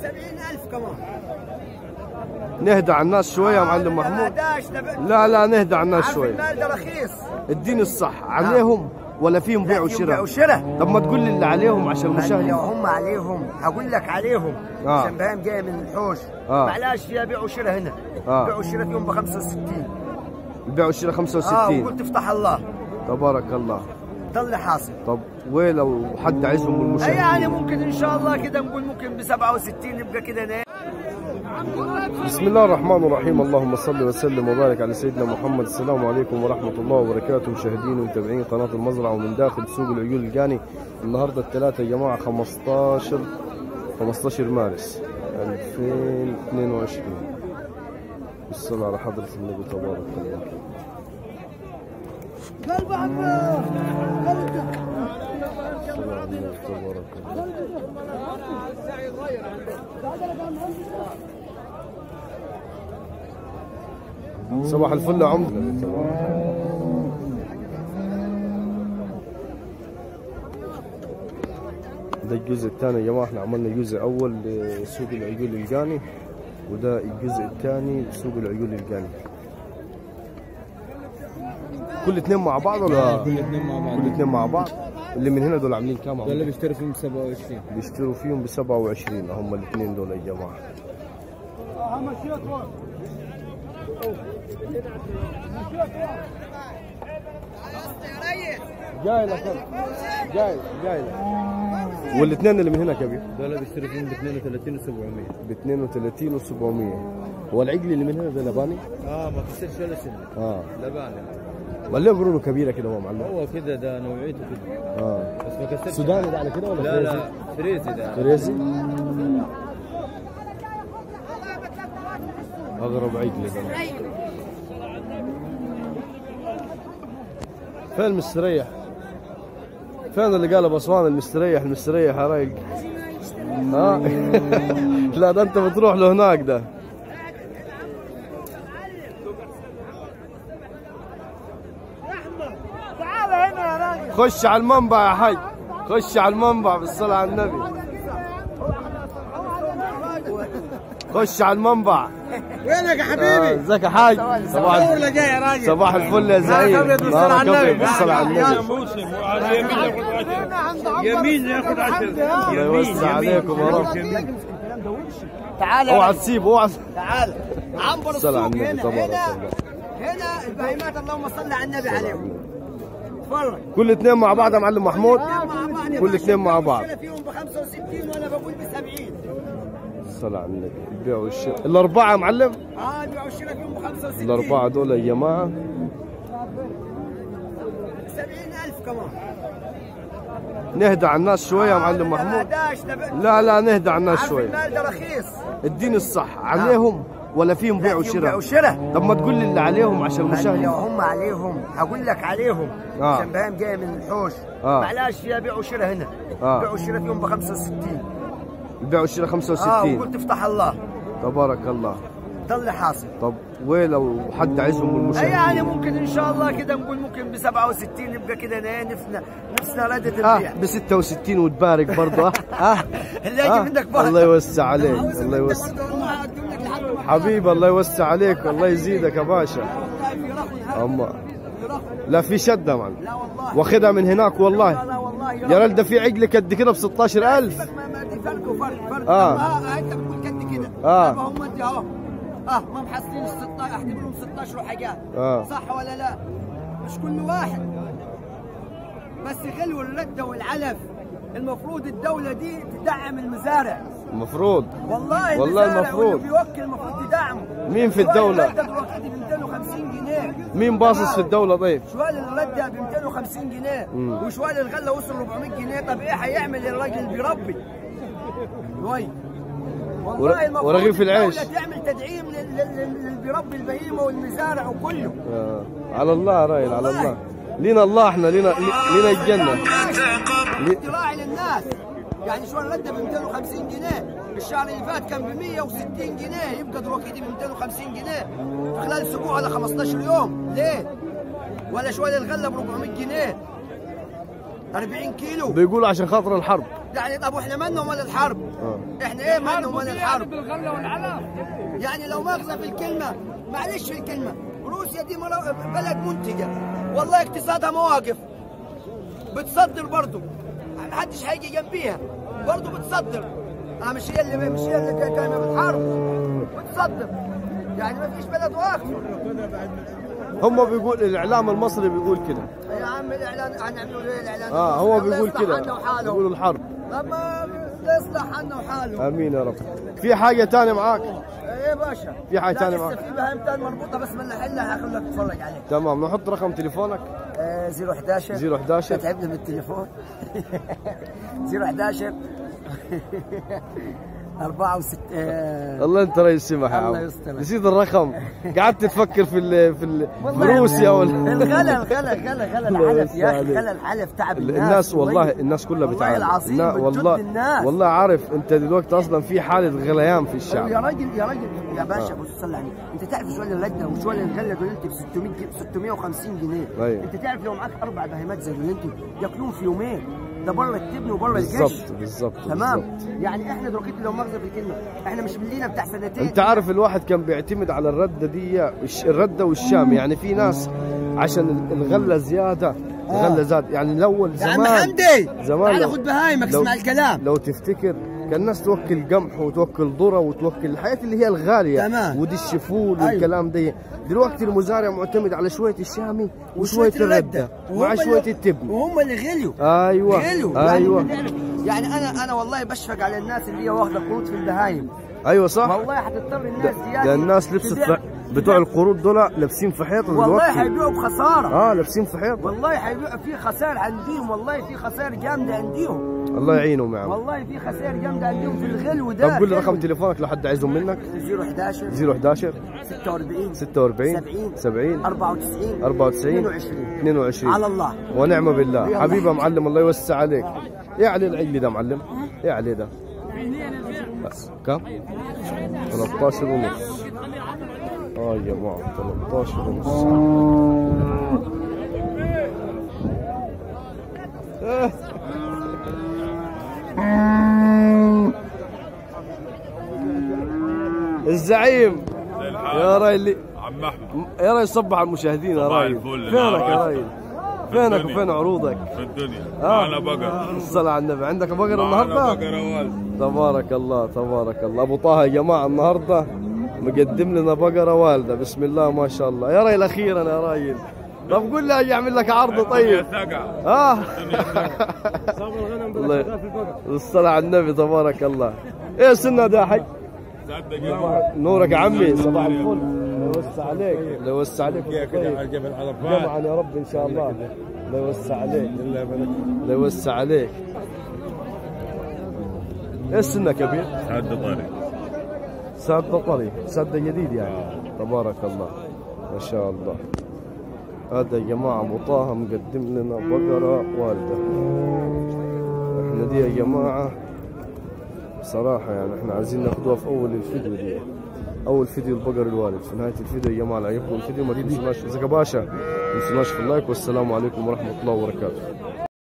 70000 كمان نهدى على الناس شويه يا معلم لا محمود داش ده لا لا نهدى على الناس عارف شويه المال ده رخيص اديني الصح عليهم ولا فيهم بيع فيهم بيع وشراء وشراء. طب ما تقول لي اللي عليهم عشان لو المشاهد هم عليهم هقول لك عليهم آه. عشان بهايم جايه من الحوش آه. معلاش فيها بيع وشراء هنا آه. بيع وشراء فيهم ب 65 البيع والشراء اه 65 وقلت افتح الله تبارك الله ده اللي حاصل طب ولو حد عايزهم من أي المشاهدين يعني ممكن ان شاء الله كده نقول ممكن ب 67 يبقى كده نايم بسم الله الرحمن الرحيم اللهم صل وسلم وبارك على سيدنا محمد السلام عليكم ورحمة الله وبركاته مشاهدين ومتابعين قناة المزرعة ومن داخل سوق العيون الجاني النهاردة الثلاثة يا جماعة 15 15 مارس 2022 بالصلاة على حضرة النبي تبارك الله الصلاة على النبي تبارك الله صباح الفل يا عمدة ده الجزء الثاني يا جماعة احنا عملنا جزء أول لسوق العيون الجاني وده الجزء الثاني لسوق العيون الجاني كل اثنين مع بعض ولا كل اثنين مع بعض كل اثنين مع بعض اللي من هنا دول عاملين كام ده اللي عمدة؟ بيشتري فيهم 27 بيشتروا فيهم ب 27 هم الاثنين دول يا جماعة جاي لك جاي جاي لك والاثنين اللي من هنا كبير ده اللي بيشتري فيهم ب 32 و700 ب 32 و700 والعجل اللي من هنا ده لباني اه ما كسرش ولا سنه اه لباني ولا برونه كبيره كده هو معلم هو كده ده نوعيته كده اه بس ما كسرش سوداني ده على كده ولا لا لا فريزي ده فريزي اغرب عجل ده فين المستريح؟ فين اللي قال ابو اسوان المستريح المستريح يا رايق؟ ها؟ لا ده انت بتروح لهناك ده تعال هنا يا راجل خش على المنبع يا حي خش على المنبع بالصلاة على النبي خش على المنبع وينك يا آه، حبيبي؟ ازيك يا حاج صباح صور اللي جاي يا راجل صباح الفل يا زعيم أبيض بالصلاة على نهارك النبي. أبيض بالصلاة على النبي يمين ياخد عشر الله يوسع عليكم يا رب تعال اوعى تسيب اوعى تعال عنبر الصلاة السوق على النبي هنا تبارك هنا الله هنا البهيمات اللهم صل على النبي عليهم اتفرج كل اثنين مع بعض يا معلم محمود مع بعض يا كل باشا. اثنين مع بعض أنا فيهم ب 65 وانا بقول ب 70 الصلاة على النبي البيع والشراء الأربعة يا معلم اه البيع والشراء فيهم ب 65 الأربعة دول يا جماعة 70000 كمان نهدى على الناس شوية يا معلم لا محمود داش ده ب- لا لا نهدى على الناس عارف شوية المال ده رخيص اديني الصح عليهم ولا فيهم بيع لا، فيهم بيع وشراء وشراء. طب ما تقول لي اللي عليهم عشان لو المشاهد هم عليهم هقول لك عليهم آه. عشان بهايم جايه من الحوش آه. معلاش فيها بيع وشراء هنا آه. بيع وشراء فيهم ب 65 البيع والشراء اه 65 وقلت افتح الله تبارك الله ده اللي حاصل طب ولو حد عايزهم من أي المشاهدين يعني ممكن ان شاء الله كده نقول ممكن ب 67 يبقى كده نا- نفسنا نفسنا ردة اه البيع ب 66 وتبارك برضه اه اه اللي يجي آه. منك بركه الله يوسع عليك عاوز الله منك يوسع برضه والله هقدم لك لحد ما- حبيبي الله يوسع عليك الله يزيدك يا باشا والله في رخي هذا، اما في رخي. لا في شده معلم لا والله واخدها من هناك لا والله لا والله يا رجل ده في عجلك قد كده ب 16000 ما ما دي فرق وفرق فرق آه. اه انت بتقول قد كده آه. طب هم انت اهو اه ما محصلين ال 16 احتملهم 16 وحاجات آه. صح ولا لا؟ مش كل واحد بس غلو الرده والعلف المفروض الدولة دي تدعم المزارع المفروض والله والله المزارع المفروض. واللي بيوكل المفروض تدعمه مين في شوال الدولة؟ الردة دلوقتي ب 250 جنيه مين باصص في الدولة طيب شوال الردة ب 250 جنيه مم. وشوال الغلة وصل 400 جنيه طب ايه هيعمل الراجل اللي بيربي؟ وي ور- والله المفروض ورغيف العيش. الدولة تعمل تدعيم لل- لل- لل- للي بيربي البهيمة والمزارع وكله آه. على الله يا راجل على الله لينا الله احنا لينا لينا الجنة لي- اختراع للناس يعني شو الردة ب 250 جنيه الشهر اللي فات كان ب 160 جنيه يبقى دلوقتي ب 250 جنيه في خلال اسبوع ولا 15 يوم ليه؟ ولا شوال الغله ب 400 جنيه 40 كيلو بيقولوا عشان خاطر الحرب يعني طب واحنا مالنا ومال الحرب اه احنا ايه مالنا ومال الحرب بالغله والعلف يعني لو مؤاخذه في الكلمه معلش في الكلمه روسيا دي مرا- بلد منتجه والله اقتصادها مواقف بتصدر برضه محدش هيجي جنبيها برضه بتصدر اه مش هي اللي مش هي اللي كانت بالحرب بتصدر يعني ما فيش بلد واقفه هم بيقول الاعلام المصري بيقول كده يا عم الاعلان هنعملوا ايه الاعلان اه هو الله بيقول يصلح كده عنا وحاله. بيقولوا الحرب طب ما يصلح عنا وحاله امين يا رب في حاجه تانية معاك ايه باشا في حاجة لا، تانية لسه معاك؟ في بهايم تاني مربوطه بس من نحلها هخليك تتفرج عليها تمام نحط رقم تليفونك آه، 011 011 تعبنا من التليفون 011 64 آه، الله انت رئيس سمح يا الله عم يسترك. نسيت الرقم قعدت تفكر في ال في, ال في والله روسيا ولا الغلا الغلا الغلا غلا الله الحلف يا اخي يستر غلا الحلف تعب ال- الناس الناس والله طيب. الناس كلها والله بتعاني العظيم لا، بتجد والله الناس. والله عارف انت دلوقتي اصلا في حاله غليان في يا الشعب راجل يا راجل يا باشا بص صلي عليه انت تعرف شو اللجنه وشو الغله دول انت ب 600 جي- 650 جنيه أيوة. انت تعرف لو معاك اربع بهيمات زي دول انت ياكلون في يومين ده بره التبن وبره الجيش بالظبط بالظبط تمام بالظبط. يعني احنا دلوقتي لو مؤاخذه في الكلمه احنا مش ملينا بتاع سنتين انت عارف الواحد كان بيعتمد على الرده دي الش- الرده والشام يعني في ناس عشان ال- الغله زياده الغله زاد يعني الاول يا زمان عم حمدي زمان تعال لو- خد بهايمك لو- اسمع الكلام لو تفتكر كان الناس توكل قمح وتوكل ذره وتوكل الحياه اللي هي الغاليه تمام. ودي الشفول أيوة. والكلام ده دلوقتي المزارع معتمد على شويه الشامي وشويه الرده وهم مع اللي- شويه التبن وهم اللي غليوا ايوه غلوا ايوه يعني, أنت تعرف- يعني انا انا والله بشفق على الناس اللي هي واخده قروض في البهايم ايوه صح والله حتضطر الناس دي ده الناس لبست تبيع- ف... بتوع القروض دول لابسين في حيط والله دلوقتي هيبيعوا بخساره اه لابسين في حيط والله هيبيعوا في خسائر عندهم والله في خسائر جامده عندهم الله يعينهم يا عم والله في خسائر جامده عندهم في الغلو ده طب قول لي رقم غلو. تليفونك لو حد عايزهم منك 011 011 46 46 70 70 94 94 22 22 على الله ونعم بالله يلا. حبيبي يا معلم الله يوسع عليك ايه عليه العجل ده معلم ايه عليه ده بس كم 13 ونص اه يا جماعه 13 ونص إيه. الزعيم يا رايل عم احمد يا رايل صبح على المشاهدين يا صباح رايل الفل، فينك نهار يا أسود. رايل فينك الدنيا. وفين عروضك في الدنيا آه. معنا بقر الصلاة على النبي عندك بقرة معنا النهارده بقرة والد تبارك الله تبارك الله ابو طه يا جماعه النهارده مقدم لنا بقره والده بسم الله ما شاء الله يا راجل اخيرا يا راجل طب قول لي اجي اعمل لك عرض يا طيب سقع اه الله الصلاة على النبي تبارك الله ايه سنة ده حي صدق يا نورك يا عمي صباح الفل الله يوسع عليك الله يوسع عليك جبل جمعا يا رب ان شاء الله الله يوسع عليك الله يوسع عليك ايه سنة كبير هذا طريق ساد بطري ساد جديد يعني تبارك الله ما شاء الله هذا يا جماعة أبو طه مقدم لنا بقرة والدة احنا دي يا جماعة بصراحة يعني احنا عايزين ناخدوها في أول الفيديو دي أول فيديو البقر الوالد في نهاية الفيديو يا جماعة اللي عجبكم الفيديو ما تنسوناش زكا باشا ما تنسوناش في اللايك والسلام عليكم ورحمة الله وبركاته